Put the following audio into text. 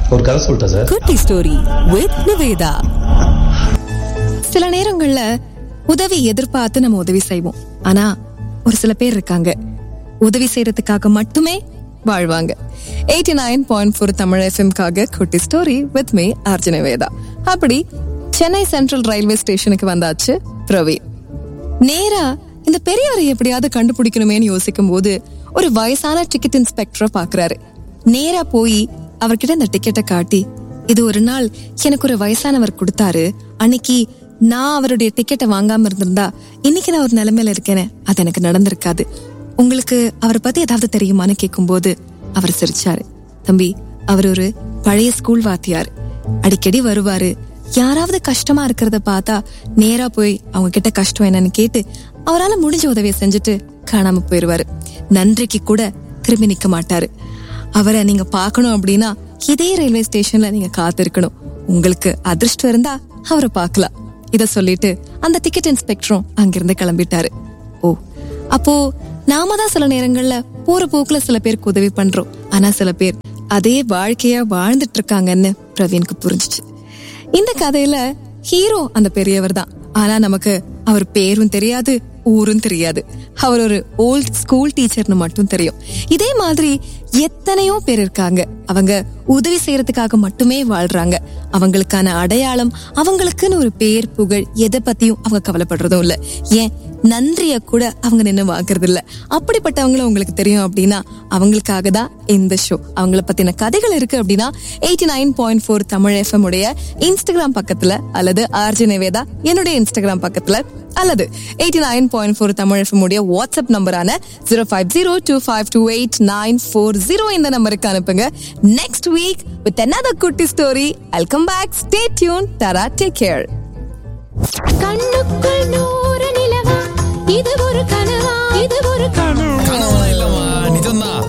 ஒரு கதை சொல்லிட்டேன் சார் குட்டி ஸ்டோரி வித் நிவேதா சில நேரங்கள்ல உதவி எதிர்பார்த்து நம்ம உதவி செய்வோம் ஆனா ஒரு சில பேர் இருக்காங்க உதவி செய்யறதுக்காக மட்டுமே வாழ்வாங்க eighty nine point four Tamil எஃப்எம்காக குட்டி story with me RJ Nivetha அப்படி சென்னை சென்ட்ரல் ரயில்வே ஸ்டேஷனுக்கு வந்தாச்சு பிரவீன் நேரா இந்த பெரியவரை எப்படியாவது கண்டுபிடிக்கணுமேன்னு யோசிக்கும் போது ஒரு வயசான டிக்கெட் இன்ஸ்பெக்டரை பாக்குறாரு நேரா போய் அவர்கிட்ட இந்த டிக்கெட்டை காட்டி இது ஒரு நாள் எனக்கு ஒரு வயசானவர் கொடுத்தாரு அன்னைக்கு நான் அவருடைய டிக்கெட்டை வாங்காம இருந்திருந்தா இன்னைக்கு நான் ஒரு நிலைமையில இருக்கேனே அது எனக்கு நடந்திருக்காது உங்களுக்கு அவரை பத்தி ஏதாவது தெரியுமான்னு கேட்கும்போது அவர் சிரிச்சாரு தம்பி அவர் ஒரு பழைய ஸ்கூல் வாத்தியார் அடிக்கடி வருவாரு யாராவது கஷ்டமா இருக்கிறத பார்த்தா நேரா போய் அவங்க கிட்ட கஷ்டம் என்னன்னு கேட்டு அவரால முடிஞ்ச உதவியை செஞ்சுட்டு காணாம போயிருவாரு நன்றிக்கு கூட திரும்பி நிக்க மாட்டாரு அவரை நீங்க பார்க்கணும் அப்படின்னா இதே ரயில்வே ஸ்டேஷன்ல நீங்க காத்திருக்கணும் உங்களுக்கு அதிர்ஷ்டம் இருந்தா அவரை பார்க்கலாம் இத சொல்லிட்டு அந்த டிக்கெட் இன்ஸ்பெக்டரும் அங்கிருந்து கிளம்பிட்டாரு ஓ அப்போ நாம தான் சில நேரங்கள்ல போற போக்குல சில பேருக்கு உதவி பண்றோம் ஆனா சில பேர் அதே வாழ்க்கையா வாழ்ந்துட்டு இருக்காங்கன்னு பிரவீனுக்கு புரிஞ்சுச்சு இந்த கதையில ஹீரோ அந்த பெரியவர் தான் ஆனா நமக்கு அவர் பேரும் தெரியாது ஊரும் தெரியாது அவர் ஒரு ஓல்ட் ஸ்கூல் டீச்சர்னு மட்டும் தெரியும் இதே மாதிரி எத்தனையோ பேர் இருக்காங்க அவங்க உதவி செய்யறதுக்காக மட்டுமே வாழ்றாங்க அவங்களுக்கான அடையாளம் அவங்களுக்குன்னு ஒரு பேர் புகழ் எதை பத்தியும் அவங்க கவலைப்படுறதும் இல்ல ஏன் நன்றிய கூட அவங்க நின்னு வாங்குறது இல்ல அப்படிப்பட்டவங்கள உங்களுக்கு தெரியும் அப்படின்னா அவங்களுக்காக தான் இந்த ஷோ அவங்கள பத்தின கதைகள் இருக்கு அப்படின்னா eighty nine point four Tamil FM உடைய இன்ஸ்டாகிராம் பக்கத்துல அல்லது ஆர்ஜி நிவேதா என்னுடைய இன்ஸ்டாகிராம் பக்கத்துல அல்லது eighty nine point four Tamil FM உடைய வாட்ஸ்அப் நம்பரான zero five zero two five two eight nine four zero இந்த நம்பருக்கு அனுப்புங்க நெக்ஸ்ட் வீக் வித் another குட்டி story welcome back stay tuned தரா டேக் கேர் கண்ணுக்குள் நூறு நிலவா இது ஒரு கனவா இது ஒரு கனவா கனவுலாம் இல்லம்மா நிஜம்தான்